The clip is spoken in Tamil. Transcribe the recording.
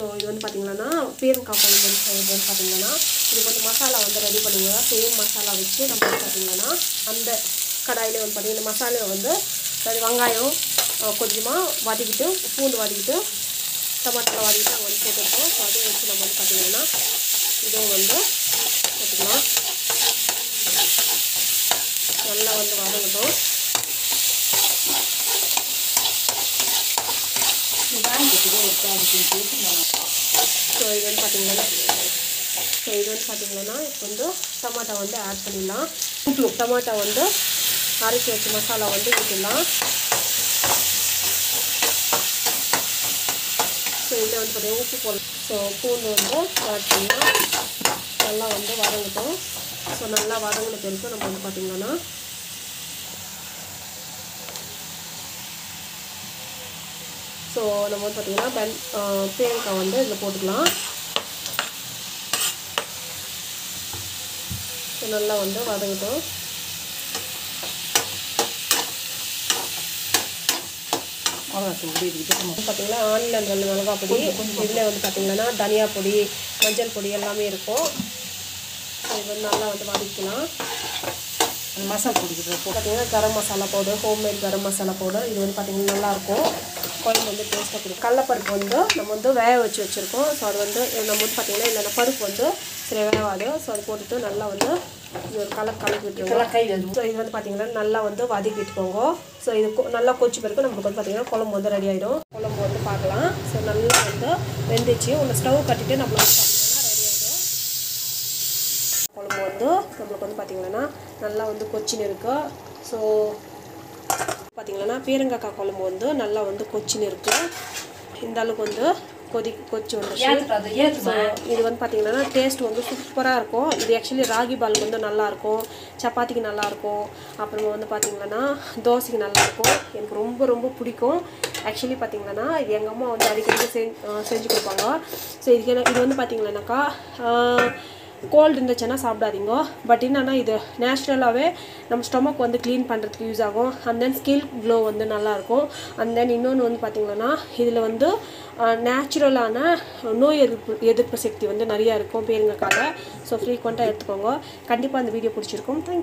ஸோ இது வந்து பார்த்தீங்கன்னா பேருங்காய் குழம்பு வந்து செய்கிறது வந்து பார்த்தீங்கன்னா இதுக்கு வந்து மசாலா வந்து ரெடி பண்ணுங்க சேம் மசாலா வச்சு நம்ம வந்து பார்த்தீங்கன்னா அந்த கடாயிலே வந்து பார்த்தீங்கன்னா மசாலா வந்து அதாவது வெங்காயம் கொஞ்சமாக வதக்கிட்டு பூண்டு வதக்கிட்டு டமாட்டோலாம் வதக்கிட்டு அங்கே வந்து போட்டுருக்கோம் ஸோ அதையும் வச்சு நம்ம வந்து பார்த்தீங்கன்னா இதுவும் வந்து போட்டுக்கலாம் நல்லா வந்து வதங்கட்டும் ஸோ இது வந்து பார்த்தீங்கன்னா ஸோ இது வந்து பார்த்தீங்கன்னா இப்போ வந்து டமாட்டா வந்து ஆட் பண்ணிடலாம் டமாட்டா வந்து அரைச்சி வச்ச மசாலா வந்து ஊற்றிடலாம் ஸோ இதில் வந்து பார்த்தீங்கன்னா உப்பு போடலாம் ஸோ பூண்டு வந்து ஆட் பண்ணலாம் நல்லா வந்து வதங்கட்டும் ஸோ நல்லா வதங்கின பிறகு நம்ம வந்து பார்த்திங்கன்னா ஸோ நம்ம வந்து பார்த்திங்கன்னா பென் தேங்காய் வந்து இதில் போட்டுக்கலாம் ஸோ நல்லா வந்து வதங்கட்டும் பார்த்தீங்கன்னா ஆனியன் ரெண்டு மிளகா பொடி இதில் வந்து பார்த்தீங்கன்னா தனியா பொடி மஞ்சள் பொடி எல்லாமே இருக்கும் ஸோ இது வந்து நல்லா வந்து வதக்கலாம் மசாலா பிடிக்கிறது பார்த்தீங்கன்னா garam masala powder homemade garam masala powder இது வந்து பார்த்தீங்கன்னா நல்லாயிருக்கும் குழம்பு வந்து டேஸ்ட்டாக கொடுக்கும் கடலப்பருப்பு வந்து நம்ம வந்து வேக வச்சு வச்சுருக்கோம் ஸோ அது வந்து நம்ம வந்து பார்த்தீங்கன்னா இல்லைன்னா பருப்பு வந்து சரி வேகாது ஸோ அது போட்டுட்டு நல்லா வந்து இது ஒரு கலர் கலக்கி விட்டுருங்க கையில் ஸோ இது வந்து பார்த்தீங்கன்னா நல்லா வந்து வதக்கி விட்டுக்கோங்க ஸோ இது கொ- நல்லா கொச்சி பிறகு நமக்கு வந்து பார்த்தீங்கன்னா குழம்பு வந்து ரெடி ஆகிடும் குழம்பு வந்து பார்க்கலாம் ஸோ நல்லா வந்து வெந்துச்சு ஒன்று ஸ்டவ் கட்டிட்டு நம்மளுக்கு வந்து பார்த்தீங்கன்னா ரெடி ஆகிடும் குழம்பு வந்து நம்மளுக்கு வந்து பார்த்திங்கன்னா நல்லா வந்து கொச்சின்னு இருக்கு ஸோ பார்த்திங்கன்னா பேருங்காக்காய் குழம்பு வந்து நல்லா வந்து கொச்சின்னு இருக்கு இந்த அளவுக்கு வந்து கொதி கொச்சி வந்துச்சு ஏற்றுறது ஏற்றுமா ஸோ இது வந்து பார்த்தீங்கன்னா டேஸ்ட் வந்து சூப்பராக இருக்கும் இது ஆக்சுவலி ராகி பால் வந்து நல்லாயிருக்கும் சப்பாத்திக்கு நல்லாயிருக்கும் அப்புறமா வந்து பார்த்தீங்கன்னா தோசைக்கு நல்லாயிருக்கும் எனக்கு ரொம்ப ரொம்ப பிடிக்கும் ஆக்சுவலி பார்த்தீங்கன்னா இது எங்கள் அம்மா வந்து அடிக்கடி செஞ்சு செஞ்சு கொடுப்பாங்க ஸோ இதுக்கு என்ன- இது வந்து பார்த்தீங்கன்னாக்கா கோல்டு இருந்துச்சுன்னா சாப்பிடாதீங்க பட் என்னன்னா இது நேச்சுரலாகவே நம்ம ஸ்டொமக் வந்து க்ளீன் பண்ணுறதுக்கு யூஸ் ஆகும் அண்ட் தென் ஸ்கில் க்ளோ வந்து நல்லாயிருக்கும் அண்ட் தென் இன்னொன்று வந்து பார்த்திங்கன்னா இதில் வந்து நேச்சுரலான நோய் எதிர்ப்பு எதிர்ப்பு சக்தி வந்து நிறையா இருக்கும் பேருங்கக்காக ஸோ ஃப்ரீக்வெண்ட்டாக எடுத்துக்கோங்க கண்டிப்பாக அந்த வீடியோ பிடிச்சிருக்கும் தேங்க்